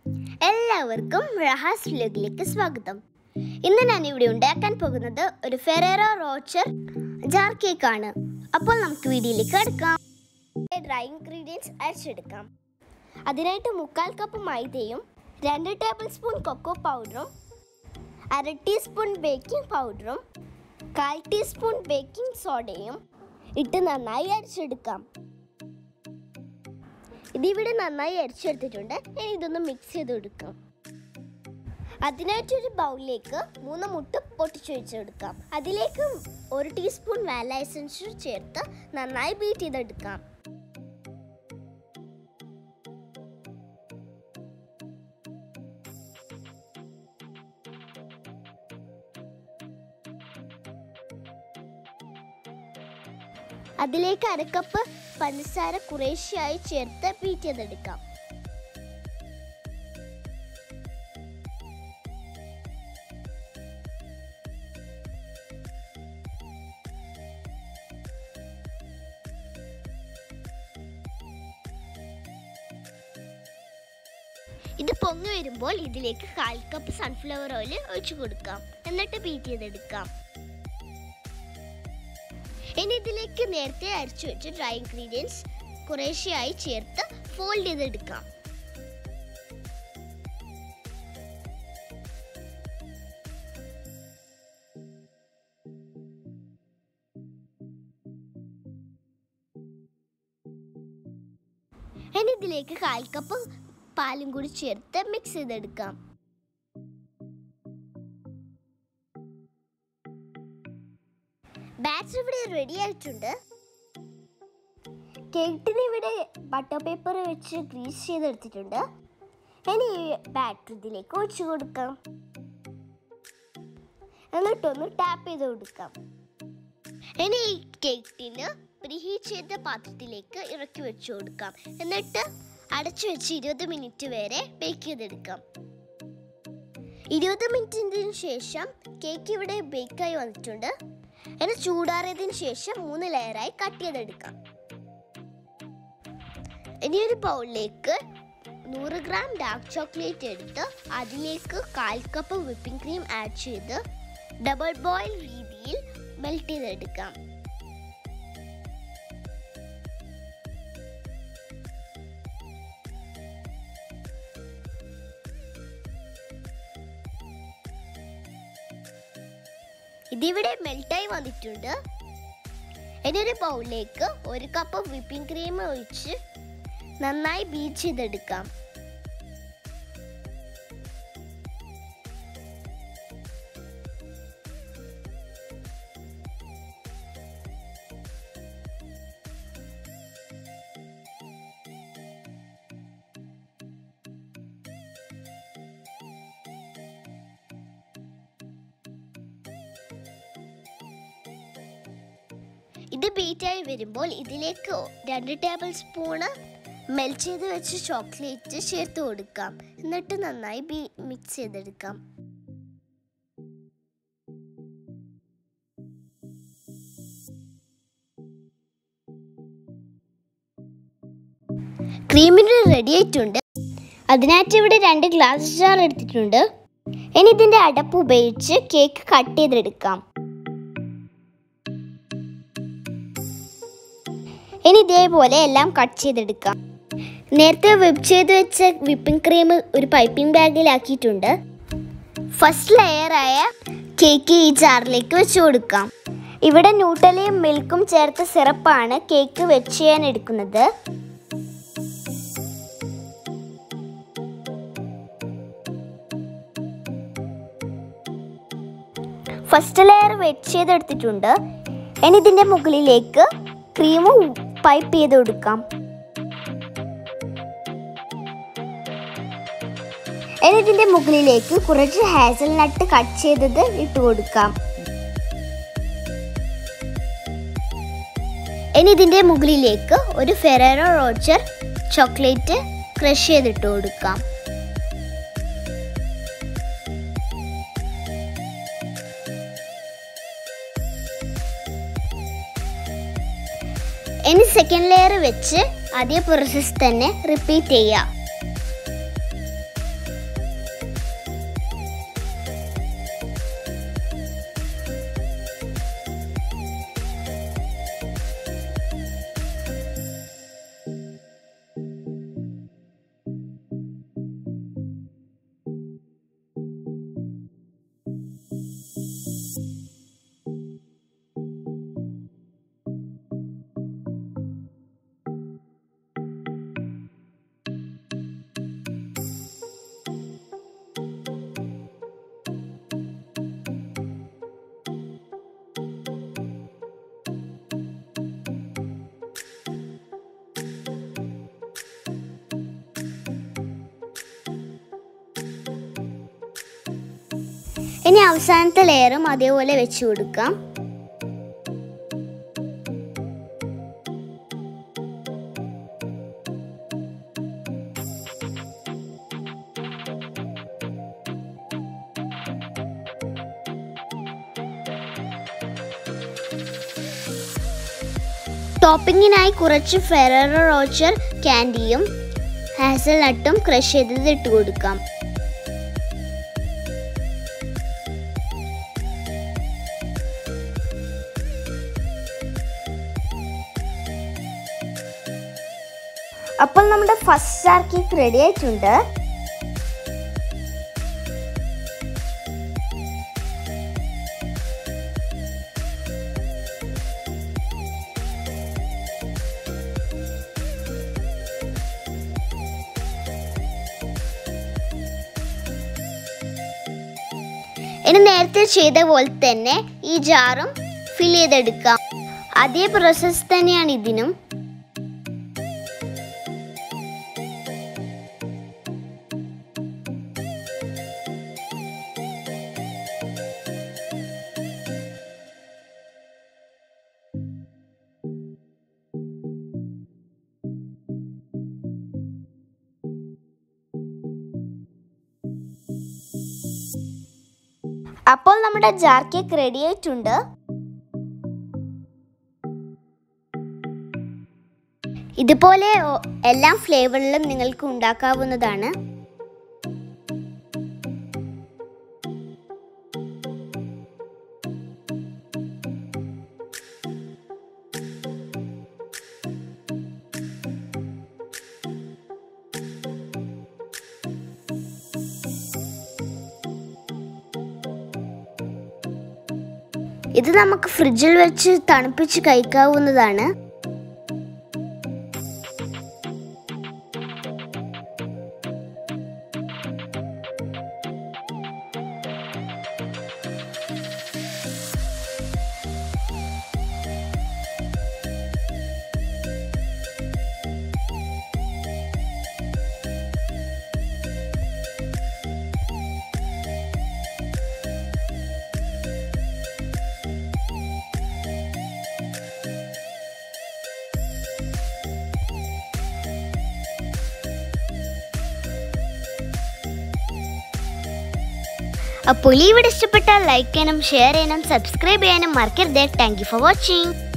എല്ലാവർക്കും റഹാസ് വ്ലോഗിലേക്ക് സ്വാഗതം ഇന്ന് ഞാൻ ഇവിടെ ഉണ്ടാക്കാൻ പോകുന്നത് ഒരു ഫെറേറോ റോച്ചർ ജാർ കേക്ക് ആണ് അപ്പോൾ നമുക്ക് വീഡിയോയിലേക്ക് എടുക്കാം ഡ്രൈ ഇൻഗ്രീഡിയൻസ് അരച്ചെടുക്കാം അതിനായിട്ട് മുക്കാൽ കപ്പ് മൈദയും രണ്ട് ടേബിൾ സ്പൂൺ കൊക്കോ പൗഡറും അര ടീസ്പൂൺ ബേക്കിംഗ് പൗഡറും കാൽ ടീസ്പൂൺ ബേക്കിംഗ് സോഡയും ഇട്ട് നന്നായി അരച്ചെടുക്കാം ഇതിവിടെ നന്നായി അരിച്ചെടുത്തിട്ടുണ്ട് ഇനി ഇതൊന്ന് മിക്സ് ചെയ്ത് കൊടുക്കാം അതിനായിട്ടൊരു ബൗളിലേക്ക് മൂന്ന് മുട്ട പൊട്ടിച്ചൊഴിച്ചെടുക്കാം അതിലേക്ക് ഒരു ടീസ്പൂൺ വാല എസൻസ് ചേർത്ത് നന്നായി ബീറ്റ് ചെയ്തെടുക്കാം അതിലേക്ക് അരക്കപ്പ് പഞ്ചസാര കുറേശ്ശെയായി ചേർത്ത് ബീറ്റ് ചെയ്തെടുക്കാം ഇത് പൊങ്ങി വരുമ്പോൾ ഇതിലേക്ക് കാൽ കപ്പ് സൺഫ്ലവർ ഓയിൽ ഒഴിച്ചു കൊടുക്കാം എന്നിട്ട് ബീറ്റ് ചെയ്തെടുക്കാം ഇനി ഇതിലേക്ക് നേരത്തെ അരച്ചു വെച്ച ഡ്രൈ ഇൻഗ്രീഡിയൻസ് കുറേശ്ശെയായി ചേർത്ത് ഫോൾഡ് ചെയ്തെടുക്കാം ഇനി ഇതിലേക്ക് കാൽ കപ്പ് പാലും കൂടി ചേർത്ത് മിക്സ് ചെയ്തെടുക്കാം ബാറ്റർ ഇവിടെ റെഡി ആയിട്ടുണ്ട് കേക്കിന് ഇവിടെ ബട്ടർ പേപ്പർ വെച്ച് ഗ്രീസ് ചെയ്തെടുത്തിട്ടുണ്ട് ഇനി ഈ ബാറ്റർ ഇതിലേക്ക് ഒഴിച്ചു കൊടുക്കാം എന്നിട്ടൊന്ന് ടാപ്പ് ചെയ്ത് കൊടുക്കാം ഇനി ഈ കേക്കിന് പ്രീഹീറ്റ് ചെയ്ത പാത്രത്തിലേക്ക് ഇറക്കി വെച്ചു കൊടുക്കാം എന്നിട്ട് അടച്ചു വെച്ച് ഇരുപത് മിനിറ്റ് വരെ ബേക്ക് ചെയ്തെടുക്കാം ഇരുപത് മിനിറ്റിന് ശേഷം കേക്ക് ഇവിടെ ബേക്കായി വന്നിട്ടുണ്ട് ഇനി ചൂടാറിയതിന് ശേഷം മൂന്ന് ലെയറായി കട്ട് ചെയ്തെടുക്കാം ഇനി ഒരു ബൗളിലേക്ക് നൂറ് ഗ്രാം ഡാർക്ക് ചോക്ലേറ്റ് എടുത്ത് അതിലേക്ക് കാൽ കപ്പ് വിപ്പിംഗ് ക്രീം ആഡ് ചെയ്ത് ഡബിൾ ബോയിൽ രീതിയിൽ മെൽറ്റ് ചെയ്തെടുക്കാം ഇതിവിടെ മെൽറ്റായി വന്നിട്ടുണ്ട് ഇനി ഒരു ബൗളിലേക്ക് ഒരു കപ്പ് വിപ്പിംഗ് ക്രീം ഒഴിച്ച് നന്നായി ബീറ്റ് ചെയ്തെടുക്കാം ഇത് ബീറ്റായി വരുമ്പോൾ ഇതിലേക്ക് രണ്ട് ടേബിൾ സ്പൂണ് മെൽറ്റ് ചെയ്ത് വെച്ച ചോക്ലേറ്റ് ചേർത്ത് കൊടുക്കാം എന്നിട്ട് നന്നായി ബീ മിക്സ് ചെയ്തെടുക്കാം ക്രീമിന് റെഡി ആയിട്ടുണ്ട് അതിനായിട്ട് ഇവിടെ രണ്ട് ഗ്ലാസ് ജാർ എടുത്തിട്ടുണ്ട് ഇനി ഇതിൻ്റെ അടപ്പ് ഉപയോഗിച്ച് കേക്ക് കട്ട് ചെയ്തെടുക്കാം ഇനി ഇതേപോലെ എല്ലാം കട്ട് ചെയ്തെടുക്കാം നേരത്തെ വിപ്പ് ചെയ്ത് വെച്ച വിപ്പിംഗ് ക്രീം ഒരു പൈപ്പിംഗ് ബാഗിലാക്കിയിട്ടുണ്ട് ഫസ്റ്റ് ലെയറായ കേക്ക് ഈ ജാറിലേക്ക് വെച്ച് കൊടുക്കാം ഇവിടെ ന്യൂട്ടലയും മിൽക്കും ചേർത്ത സിറപ്പാണ് കേക്ക് വെച്ച് ചെയ്യാൻ എടുക്കുന്നത് ഫസ്റ്റ് ലെയർ വെച്ച് ചെയ്തെടുത്തിട്ടുണ്ട് ഇനി ഇതിൻ്റെ മുകളിലേക്ക് ക്രീം പൈപ്പ് ചെയ്ത് കൊടുക്കാം ഇനി ഇതിൻ്റെ മുകളിലേക്ക് കുറച്ച് ഹാസൽ നട്ട് കട്ട് ചെയ്തത് ഇട്ട് കൊടുക്കാം ഇനി ഇതിൻ്റെ മുകളിലേക്ക് ഒരു ഫെറേറോ റോച്ചർ ചോക്ലേറ്റ് ക്രഷ് ചെയ്തിട്ട് കൊടുക്കാം ഇനി സെക്കൻഡ് ലെയർ വെച്ച് അതേ പ്രോസസ്സ് തന്നെ റിപ്പീറ്റ് ചെയ്യാം ഇനി അവസാനത്തെ ലെയറും അതേപോലെ വെച്ച് കൊടുക്കാം ടോപ്പിങ്ങിനായി കുറച്ച് ഫെററോ റോച്ചർ ക്യാൻഡിയും ഹാസൽ നട്ടും ക്രഷ് ചെയ്തത് ഇട്ട് കൊടുക്കാം അപ്പോൾ നമ്മുടെ ഫസ്റ്റ് സ്റ്റാർ കേക്ക് റെഡി ആയിട്ടുണ്ട് ഇനി നേരത്തെ ചെയ്ത പോലെ തന്നെ ഈ ജാറും ഫിൽ ചെയ്തെടുക്കാം അതേ പ്രോസസ്സ് തന്നെയാണ് ഇതിനും അപ്പോൾ നമ്മുടെ ജാർ കേക്ക് റെഡി ആയിട്ടുണ്ട് ഇതുപോലെ ഒ- എല്ലാ ഫ്ലേവറിലും നിങ്ങൾക്ക് ഉണ്ടാക്കാവുന്നതാണ് ഇത് നമുക്ക് ഫ്രിഡ്ജിൽ വെച്ച് തണുപ്പിച്ച് കഴിക്കാവുന്നതാണ് അപ്പോൾ ഈ വീഡിയോ ഇഷ്ടപ്പെട്ടാൽ ലൈക്ക് ചെയ്യാനും ഷെയർ ചെയ്യാനും സബ്സ്ക്രൈബ് ചെയ്യാനും മറക്കരുത് താങ്ക് യു ഫോർ വാച്ചിങ്